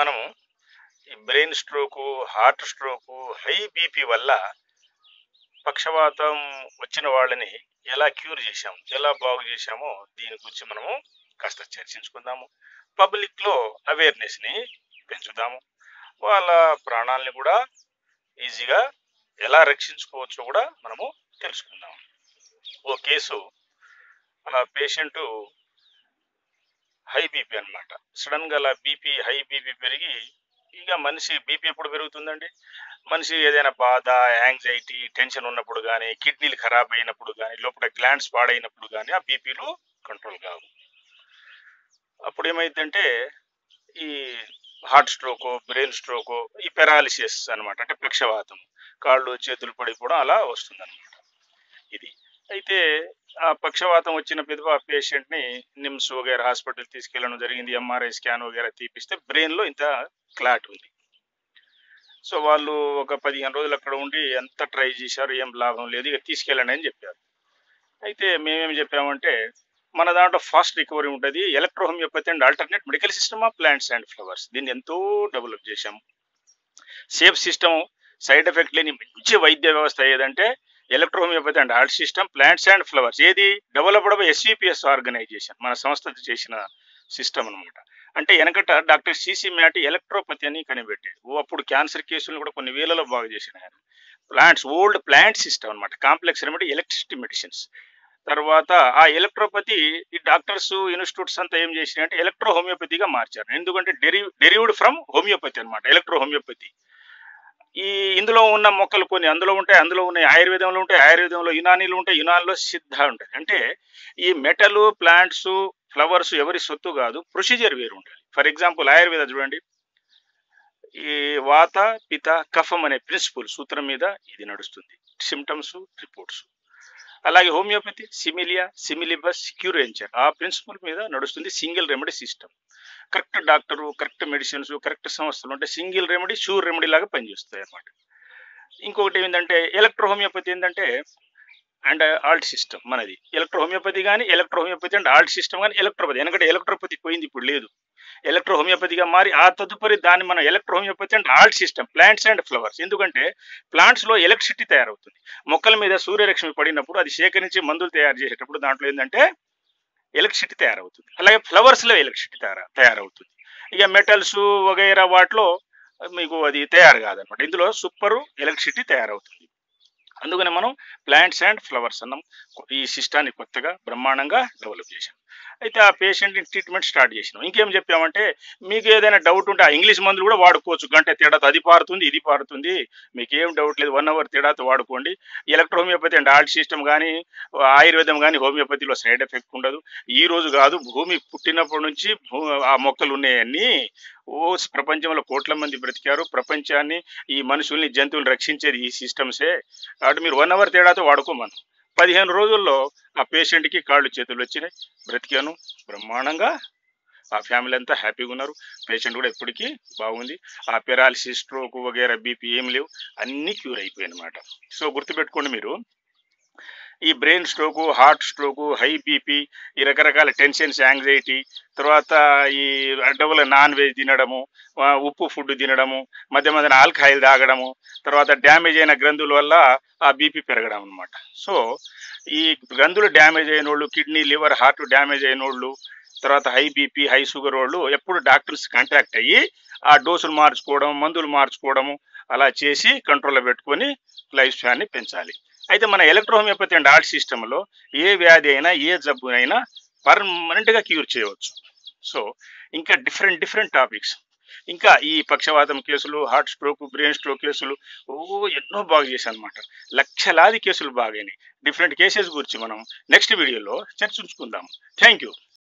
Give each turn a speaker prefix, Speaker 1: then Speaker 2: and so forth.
Speaker 1: మనము ఈ brain stroke heart stroke high BP వల్ల పక్షవాతం వచ్చిన వాళ్ళని ఎలా క్యూర్ చేశాము ఎలా బాగు చేశామో దీని గురించి మనము కాస్త చర్చించుకుందాము పబ్లిక్లో అవేర్నెస్ని పెంచుదాము వాళ్ళ ప్రాణాలని కూడా ఈజీగా ఎలా రక్షించుకోవచ్చో కూడా మనము తెలుసుకుందాం ఓ కేసు పేషెంట్ హై బీపీ అనమాట సడన్గా అలా బీపీ హై బీపీ పెరిగి ఇక మనిషి బీపీ ఎప్పుడు పెరుగుతుందండి మనిషి ఏదైనా బాధ యాంగ్జైటీ టెన్షన్ ఉన్నప్పుడు కానీ కిడ్నీలు ఖరాబ్ అయినప్పుడు కానీ లోపల గ్లాండ్స్ పాడైనప్పుడు కానీ ఆ బీపీలు కంట్రోల్ కావు అప్పుడు ఏమైందంటే ఈ హార్ట్ స్ట్రోక్ బ్రెయిన్ స్ట్రోక్ ఈ పెరాలిసిస్ అన్నమాట అంటే పక్షవాతం కాళ్ళు చేతులు పడిపోవడం అలా వస్తుంది అనమాట ఇది అయితే ఆ పక్షవాతం వచ్చిన పిదప ఆ పేషెంట్ని నిమ్స్ వగేరా హాస్పిటల్ తీసుకెళ్ళడం జరిగింది ఎంఆర్ఐ స్కాన్ వగేరా తీపిస్తే బ్రెయిన్లో ఇంత క్లాట్ ఉంది సో వాళ్ళు ఒక పదిహేను రోజులు అక్కడ ఉండి ఎంత ట్రై చేశారు ఏం లాభం లేదు ఇక తీసుకెళ్ళండి అని చెప్పారు అయితే మేమేం చెప్పామంటే మన దాంట్లో ఫాస్ట్ రికవరీ ఉంటుంది electrohomeopathy and alternate medical system of plants and flowers దీన్ని ఎంతో డెవలప్ చేశాము సేఫ్ సిస్టమ్ సైడ్ ఎఫెక్ట్ లేని మంచి వైద్య వ్యవస్థ ఏదంటే electrohomeopathy and art system plants and flowers ఏది డెవలప్డ్ బై ఎస్విపిఎస్ ఆర్గనైజేషన్ మన సంస్థ చేసిన సిస్టమ్ అనమాట అంటే వెనకట డాక్టర్ సిసి మ్యాటి ఎలక్ట్రోపతి అని కనిపెట్టాడు ఓ అప్పుడు క్యాన్సర్ కేసులను కూడా కొన్ని వేలలో బాగు చేసిన ఆయన ప్లాంట్స్ ఓల్డ్ ప్లాంట్ సిస్టమ్ అనమాట కాంప్లెక్స్ రెమెడీ ఎలక్ట్రిసిటీ మెడిసిన్స్ తర్వాత ఆ ఎలక్ట్రోపతి ఈ డాక్టర్స్ ఇన్స్టిట్యూట్స్ అంతా ఏం చేసినాయంటే ఎలక్ట్రో హోమియోపతిగా మార్చారు ఎందుకంటే డెరి డెరివ్డ్ ఫ్రమ్ హోమియోపతి అనమాట ఎలక్ట్రో హోమియోపతి ఈ ఇందులో ఉన్న మొక్కలు కొన్ని అందులో ఉంటాయి అందులో ఉన్నాయి ఆయుర్వేదంలో ఉంటాయి ఆయుర్వేదంలో యునానీలు ఉంటాయి యునానిలో సిద్ధ ఉంటాయి అంటే ఈ మెటల్ ప్లాంట్స్ ఫ్లవర్స్ ఎవరి సొత్తు కాదు ప్రొసీజర్ వేరు ఉండాలి ఫర్ ఎగ్జాంపుల్ ఆయుర్వేద చూడండి ఈ వాత పిత కఫం అనే ప్రిన్సిపల్ సూత్రం మీద ఇది నడుస్తుంది సిమ్టమ్స్ రిపోర్ట్స్ అలాగే హోమియోపతి సిమిలియా సిమిలిబస్ క్యూరెంచర్ ఆ ప్రిన్సిపల్ మీద నడుస్తుంది single remedy system correct doctor correct medicines correct సంస్థలు అంటే సింగిల్ రెమెడీ షూర్ రెమెడీ లాగా పనిచేస్తాయి అన్నమాట ఇంకొకటి ఏంటంటే ఎలక్ట్రో హోమియోపతి ఏంటంటే అండ్ ఆల్ట్ సిస్టమ్ మనది ఎలక్ట్రో హోమియోపతి కానీ electro homeopathy and alt system కానీ ఎలక్ట్రోపతి ఎందుకంటే ఎలక్ట్రోపతి పోయింది ఇప్పుడు లేదు ఎలక్ట్రో హోమియోపతిగా మారి ఆ తదుపరి దాన్ని మనం electro homeopathy and alt system plants and flowers ఎందుకంటే ప్లాంట్స్ లో ఎలక్ట్రిసిటీ తయారవుతుంది మొక్కల మీద సూర్యరశ్మి పడినప్పుడు అది సేకరించి మందులు తయారు చేసేటప్పుడు దాంట్లో ఏంటంటే ఎలక్ట్రిసిటీ తయారవుతుంది అలాగే ఫ్లవర్స్ లో ఎలక్ట్రిసిటీ తయారు తయారవుతుంది ఇక మెటల్స్ వగైరా వాటిలో మీకు అది తయారు కాదనమాట ఇందులో సూపర్ ఎలక్ట్రిసిటీ తయారవుతుంది అందుకని మనం ప్లాంట్స్ అండ్ ఫ్లవర్స్ అన్నాం ఈ సిస్టాన్ని కొత్తగా బ్రహ్మాండంగా డెవలప్ చేశాం అయితే ఆ పేషెంట్ని ట్రీట్మెంట్ స్టార్ట్ చేసినాం ఇంకేం చెప్పామంటే మీకు ఏదైనా డౌట్ ఉంటే ఆ ఇంగ్లీష్ మందులు కూడా వాడుకోవచ్చు గంట తేడాతో అది పారుతుంది ఇది పారుతుంది మీకు ఏం డౌట్ లేదు వన్ అవర్ తేడాతో వాడుకోండి electro homeopathy and alt system కానీ ఆయుర్వేదం కానీ హోమియోపతిలో సైడ్ ఎఫెక్ట్ ఉండదు ఈ రోజు కాదు భూమి పుట్టినప్పటి నుంచి భూ ఆ మొక్కలు ఉన్నాయన్నీ ఓ ప్రపంచంలో కోట్ల మంది బ్రతికారు ప్రపంచాన్ని ఈ మనుషుల్ని జంతువులు రక్షించేది ఈ సిస్టమ్సే కాబట్టి మీరు వన్ అవర్ తేడాతో వాడుకోమను పదిహేను రోజుల్లో ఆ పేషెంట్కి కాళ్ళు చేతులు వచ్చినాయి బ్రతికాను బ్రహ్మాండంగా ఆ ఫ్యామిలీ అంతా హ్యాపీగా ఉన్నారు పేషెంట్ కూడా ఎప్పటికీ బాగుంది ఆ పెరాలిసిస్ స్ట్రోక్ వగేరా బీపీ ఏం లేవు అన్నీ క్యూర్ అయిపోయాయి అనమాట సో గుర్తుపెట్టుకోండి మీరు ఈ brain stroke heart stroke high BP ఈ రకరకాల టెన్షన్స్ యాంగ్జైటీ తర్వాత ఈ అడ్డవుల నాన్ వెజ్ తినడము ఆ, ఉప్పు ఫుడ్ తినడము మధ్య మధ్యన ఆల్కహాయిల్ తాగడము తర్వాత డ్యామేజ్ అయిన గ్రంథుల వల్ల ఆ బీపీ పెరగడం అనమాట సో ఈ గ్రంథులు డ్యామేజ్ అయిన వాళ్ళు కిడ్నీ లివర్ హార్ట్ డ్యామేజ్ అయిన వాళ్ళు తర్వాత హై బీపీ హై షుగర్ వాళ్ళు ఎప్పుడు డాక్టర్స్ కాంటాక్ట్ అయ్యి ఆ డోసులు మార్చుకోవడం మందులు మార్చుకోవడము అలా చేసి కంట్రోల్లో పెట్టుకొని లైఫ్ స్పాన్ని పెంచాలి అయితే మన ఎలక్ట్రోహోమియోపతి అండ్ ఆర్ట్ సిస్టంలో ఏ వ్యాధి అయినా ఏ జబ్బు అయినా పర్మనెంట్గా క్యూర్ చేయవచ్చు సో ఇంకా డిఫరెంట్ డిఫరెంట్ టాపిక్స్ ఇంకా ఈ పక్షవాతం కేసులు హార్ట్ స్ట్రోక్ బ్రెయిన్ స్ట్రోక్ కేసులు ఓ ఎన్నో బాగా చేశాను అనమాట లక్షలాది కేసులు బాగాయినాయి డిఫరెంట్ కేసెస్ గురించి మనం నెక్స్ట్ వీడియోలో చర్చించుకుందాం థ్యాంక్ యూ